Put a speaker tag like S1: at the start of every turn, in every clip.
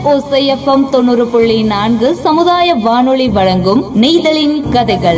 S1: ஓசை எஃப்எம் தொண்ணூறு புள்ளி நான்கு சமுதாய வானொலி வழங்கும் நெய்தலின் கதைகள்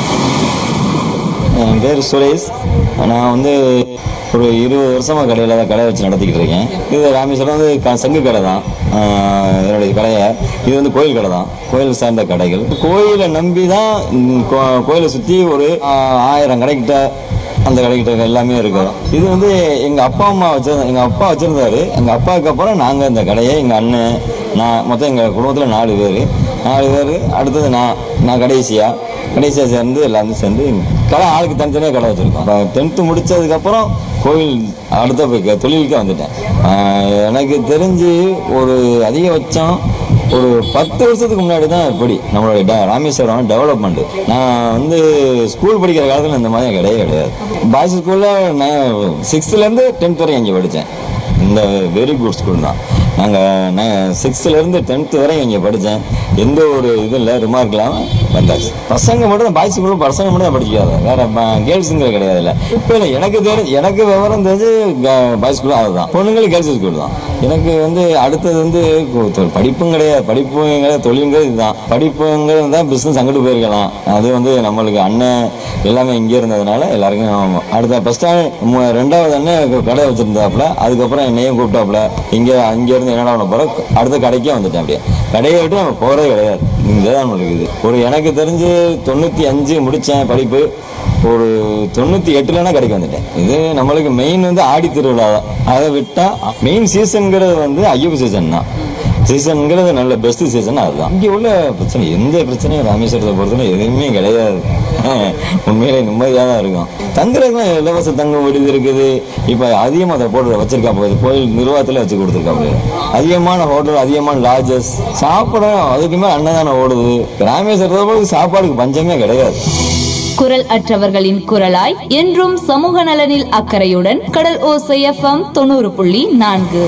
S2: என் பேர் சுரேஷ் நான் வந்து ஒரு இருபது வருஷமாக கடையில் தான் கடை வச்சு நடத்திக்கிட்டு இருக்கேன் இது ராமேஸ்வரம் வந்து க சங்கு கடை தான் ஆஹ் என்னுடைய கடையை இது வந்து கோயில் கடை தான் கோயில் சார்ந்த கடைகள் கோயிலை நம்பி தான் ம், கோ- கோயிலை சுற்றி ஒரு ஆஹ், ஆயிரம் கடைக்கிட்ட அந்த கடைக்கிட்ட எல்லாமே இருக்கும் இது வந்து எங்கள் அப்பா அம்மா வச்சிருந்த எங்கள் அப்பா வச்சுருந்தாரு எங்கள் அப்பாவுக்கு அப்புறம் நாங்கள் இந்த கடையை எங்கள் அண்ணன் நான் மொத்தம் எங்கள் குடும்பத்தில் நாலு பேர் நாலு பேர் அடுத்தது நான் நான் கடைசியாக கடைசியாக சேர்ந்து எல்லாரும் சேர்ந்து கடை ஆளுக்கு தனித்தனியாக கடை வச்சுருக்கோம் இப்போ டென்த்து முடித்ததுக்கப்புறம் கோயில் அடுத்த போய் க- தொழிலுக்கே வந்துட்டேன் ஆஹ் எனக்கு தெரிஞ்சு ஒரு அதிகபட்சம் ஒரு பத்து வருஷத்துக்கு முன்னாடி தான் இப்படி நம்மளுடைய ட- ராமேஸ்வரம் டெவலப்மெண்ட் நான் வந்து ஸ்கூல் படிக்கிற காலத்தில் இந்த மாதிரி கிடையவே கிடையாது பாய்ஸ் ஸ்கூலில் நான் சிக்ஸ்த்துலேருந்து டென்த் வரையும் இங்கே படித்தேன் இந்த வெரி குட் ஸ்கூல் தான் நாங்கள் நான் சிக்ஸ்த்துலேருந்து டென்த்து வரை இங்கே படித்தேன் எந்த ஒரு இதுவும் இல்லை ரிமார்க் இல்லாமல் வந்தாச்சு பசங்க மட்டும் தான் பாய்ஸ் ஸ்கூலில் பசங்க மட்டும் தான் படிக்காது வேற கேர்ள்ஸுங்கிற கிடையாது இல்லை இப்போ இல்லை எனக்கு தெரிஞ்சு எனக்கு விவரம் தெரிஞ்சு பாய்ஸ் ஸ்கூல் அதுதான் பொண்ணுங்களுக்கு கேர்ள்ஸ் ஸ்கூல் தான் எனக்கு வந்து அடுத்தது வந்து கு- தொ- படிப்பும் கிடையாது படிப்புங்கிறது தொழிலுங்கிறது இதுதான் படிப்புங்கிறது தான் பிஸ்னஸ் அங்கிட்டு போயிருக்கலாம் அது வந்து நம்மளுக்கு அண்ணன் எல்லாமே இங்கே இருந்ததுனால எல்லாருக்கும் அடுத்த ஃபஸ்ட் ரெண்டாவது அண்ணன் கடை வச்சுருந்தாப்புல அதுக்கப்புறம் என்னையும் கூப்பிட்டாப்புல இங்கே அங்கேருந்து என்னடா பண்ண போகிற அடுத்த கடைக்கே வந்துட்டேன் அப்படியே கடையை விட்டு நம்ம போகிறதே கிடையாது இங்கே தான் நம்மளுக்கு இது ஒரு எனக்கு தெரிஞ்சு தொண்ணூற்றி அஞ்சு முடித்தேன் படிப்பு ஒரு தொண்ணூற்றி எட்டுலனா கடைக்கு வந்துட்டேன் இது நம்மளுக்கு மெயின் வந்து ஆடி திருவிழா தான் அதை விட்டால் மெயின் சீசனுங்கிறது வந்து ஐயப்ப சீசன் தான் சீசனுங்கிறது நல்ல பெஸ்ட் சீசன் அதுதான் இங்கே உள்ள பிரச்சனை எந்த பிரச்சனையும் ராமேஸ்வரத்தை பொறுத்தவரை எதுவுமே கிடையாது உண்மையிலே நிம்மதியாக தான் இருக்கும் தங்குறதுக்கு இலவச தங்கும் விடுதி இருக்குது இப்போ அதிகமாக அதை போட்டு வச்சிருக்கா போகுது கோயில் நிர்வாகத்தில் வச்சு கொடுத்துருக்கா போகுது அதிகமான ஹோட்டல் அதிகமான லாட்ஜஸ் சாப்பிட அதுக்குமே அன்னதானம் ஓடுது ராமேஸ்வரத்தை பொறுத்து சாப்பாடுக்கு பஞ்சமே கிடையாது
S1: குரல் அற்றவர்களின் குரலாய் என்றும் சமூக நலனில் அக்கறையுடன் கடல் ஓசை எஃப்எம் தொண்ணூறு புள்ளி நான்கு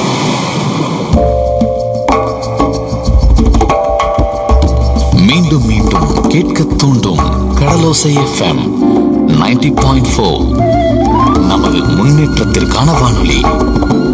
S3: மீண்டும் மீண்டும் கேட்க தூண்டும் கடலோசை எஃப்எம் 90.4 பாயிண்ட் நமது முன்னேற்றத்திற்கான வானொலி